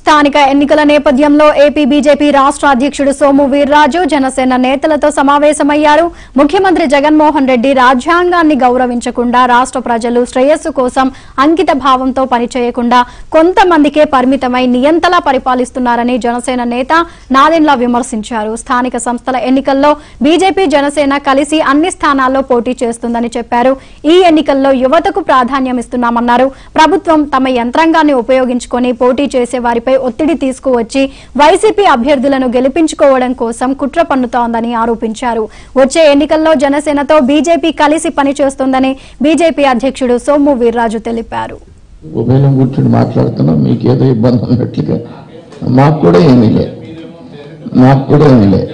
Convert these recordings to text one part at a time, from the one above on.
స్థానిక ఎన్నికల నేపథ్యంలో ఏపీ బీజేపీ రాష్ట్ర అధ్యక్షుడు సోము వీర్రాజు జనసేన నేతలతో సమావేశమయ్యారు ముఖ్యమంత్రి జగన్మోహన్ రెడ్డి రాజ్యాంగాన్ని గౌరవించకుండా రాష్ట్ర ప్రజలు శ్రేయస్సు కోసం అంకిత భావంతో పనిచేయకుండా కొంతమందికే పరిమితమై నియంతలా పరిపాలిస్తున్నారని జనసేన నేత నాదెండ్ల విమర్శించారు స్థానిక సంస్థల ఎన్నికల్లో బీజేపీ జనసేన కలిసి అన్ని స్థానాల్లో పోటీ చేస్తుందని చెప్పారు ఈ ఎన్నికల్లో యువతకు ప్రాధాన్యం ఇస్తున్నామన్నారు ప్రభుత్వం తమ యంత్రాంగాన్ని ఉపయోగించుకొని పోటీ చేసే వారిపై ఒత్తిడి తీసుకువచ్చి వైసీపీ అభ్యర్థులను గెలిపించుకోవడం కోసం కుట్ర పన్నుతోందని ఆరోపించారు వచ్చే ఎన్నికల్లో జనసేనతో బీజేపీ కలిసి పనిచేస్తోందని బీజేపీ అధ్యక్షుడు సోము వీర్రాజు తెలిపారు ఉభయం కూర్చొని మాట్లాడుతున్నాం మీకు ఏదో ఇబ్బంది ఉన్నట్లుగా మాకు కూడా ఏమీ లేదు మాకు కూడా ఏమీ లేదు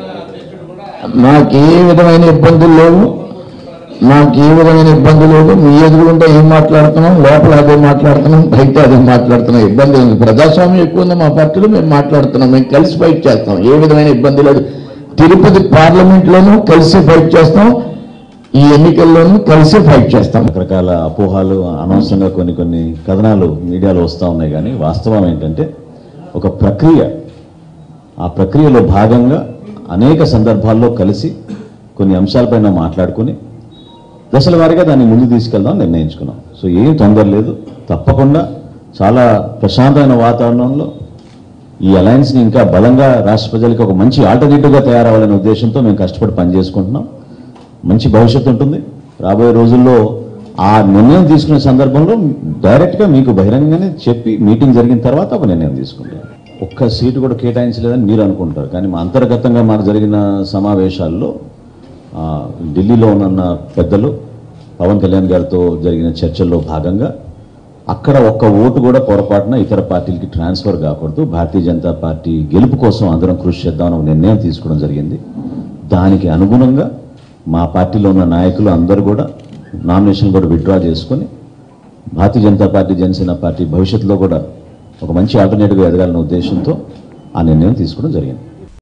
మాకు ఏ విధమైన ఇబ్బందులు లేవు మాకు ఏ విధమైన ఇబ్బందులు లేవు మీ ఎదురుగుంటే ఏం మాట్లాడుతున్నాం లోపల అదే మాట్లాడుతున్నాం బయట అదే మాట్లాడుతున్నాం ఇబ్బంది ఉంది ప్రజాస్వామ్యం ఎక్కువ ఉంది మా పార్టీలో మేము మాట్లాడుతున్నాం మేము కలిసి ఫైట్ చేస్తాం ఏ విధమైన ఇబ్బంది లేదు తిరుపతి పార్లమెంట్లోనూ కలిసి ఫైట్ చేస్తాం ఈ ఎన్నికల్లోనూ కలిసి ఫైట్ చేస్తాం రకరకాల అపోహాలు అనవసరంగా కొన్ని కొన్ని కథనాలు మీడియాలో వస్తూ ఉన్నాయి కానీ వాస్తవం ఏంటంటే ఒక ప్రక్రియ ఆ ప్రక్రియలో భాగంగా అనేక సందర్భాల్లో కలిసి కొన్ని అంశాలపైన మాట్లాడుకుని దశల వారీగా దాన్ని ముందు తీసుకెళ్దాం నిర్ణయించుకున్నాం సో ఏం తొందర లేదు తప్పకుండా చాలా ప్రశాంతమైన వాతావరణంలో ఈ అలయన్స్ని ఇంకా బలంగా రాష్ట్ర ప్రజలకి ఒక మంచి ఆల్టర్నేటివ్గా తయారవ్వాలనే ఉద్దేశంతో మేము కష్టపడి పనిచేసుకుంటున్నాం మంచి భవిష్యత్తు ఉంటుంది రాబోయే రోజుల్లో ఆ నిర్ణయం తీసుకునే సందర్భంలో డైరెక్ట్గా మీకు బహిరంగంగానే చెప్పి మీటింగ్ జరిగిన తర్వాత ఒక నిర్ణయం తీసుకుంటాం ఒక్క సీటు కూడా కేటాయించలేదని మీరు అనుకుంటారు కానీ మా అంతర్గతంగా మాకు జరిగిన సమావేశాల్లో ఆ, ఢిల్లీలో ఉన్న పెద్దలు పవన్ కళ్యాణ్ గారితో జరిగిన చర్చల్లో భాగంగా అక్కడ ఒక్క ఓటు కూడా పొరపాటున ఇతర పార్టీలకి ట్రాన్స్ఫర్ కాకూడదు భారతీయ జనతా పార్టీ గెలుపు కోసం అందరం కృషి చేద్దామని ఒక నిర్ణయం తీసుకోవడం జరిగింది దానికి అనుగుణంగా మా పార్టీలో ఉన్న నాయకులు అందరూ కూడా నామినేషన్ కూడా విత్డ్రా చేసుకొని భారతీయ జనతా పార్టీ జనసేన పార్టీ భవిష్యత్తులో కూడా ఒక మంచి ఆల్టర్నేటివ్గా ఎదగాలనే ఉద్దేశంతో ఆ నిర్ణయం తీసుకోవడం జరిగింది